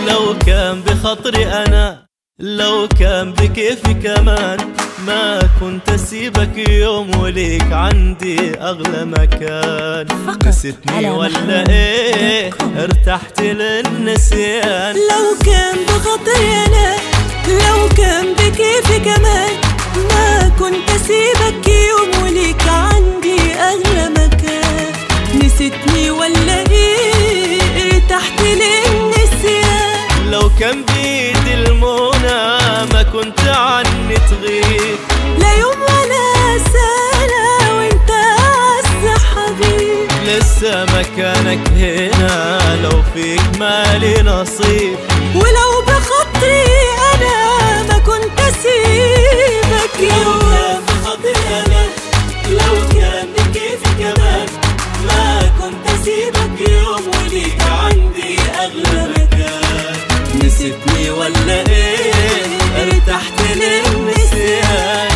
لو كان بخطري أنا لو كان بكيفي كمان ما كنت اسيبك يوم وليك عندي اغلى مكان فقط نسيتني على ولا محمود ايه دوت كوم. ارتحت للنسيان لو كان بخاطري انا لو كان بكيفي كمان ما كنت اسيبك يوم وليك عندي اغلى مكان نسيتني ولا ايه ارتحت للنسيان لو كان بيدي المنى ما كنت عني تغيب لا يوم ولا سنة وانت اعز حبيب لسه مكانك هنا لو فيك مالي نصيب ولو بخاطري انا ما كنت اسيبك يوم بخاطري انا لو كان بكيفي كمان ما كنت اسيبك يوم وليك عندي اغلى مكان نسيتني ولا ايه ارتحت للنسيان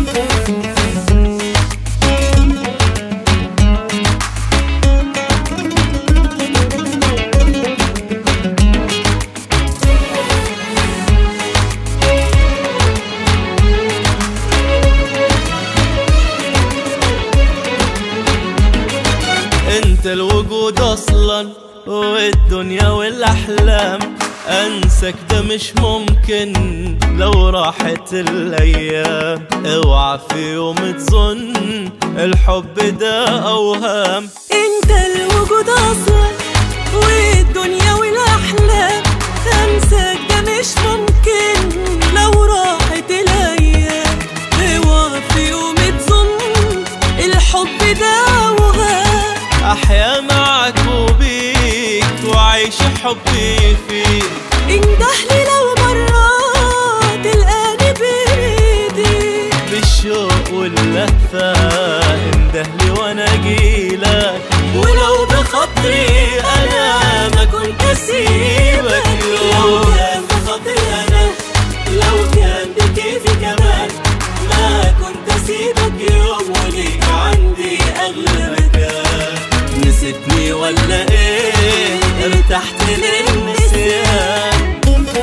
انت الوجود اصلا والدنيا والاحلام انسك ده مش ممكن لو راحت الايام اوعى في يوم تظن الحب ده اوهام انت الوجود اصلا والدنيا والاحلام انساك ده مش ممكن لو راحت الايام اوعى في يوم تظن الحب ده وهام احيا معك وبيك واعيش حبي فيك اندهلي لو مرات تلقاني بايدي بالشوق واللهفة اندهلي وانا جيلك ولو بخاطري انا ما كنت اسيبك لو كان بخاطري انا لو كان بكيفي كمان ما كنت اسيبك يوم وليك عندي اغلى مكان نسيتني ولا ايه ارتحت للنسيان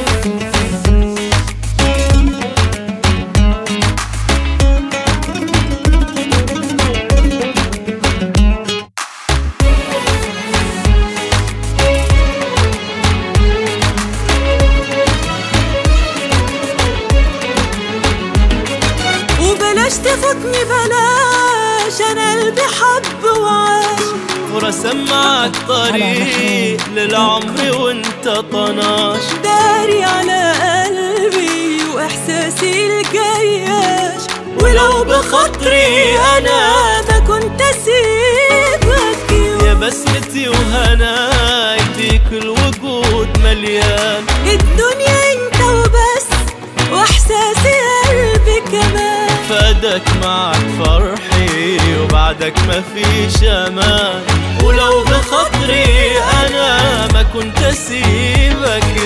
وبلاش تفوتني بلاش انا قلبي حب وعاش ورسم معك طريق للعمر وانت طناش داري على قلبي واحساسي الجياش ولو بخاطري انا ما كنت اسيبك يا يوم بسمتي وهناي فيك الوجود مليان الدنيا انت وبس واحساسي قلبي كمان فادك معك فرحي وبعدك ما فيش امان ولو بخاطري انا ما كنت اسيبك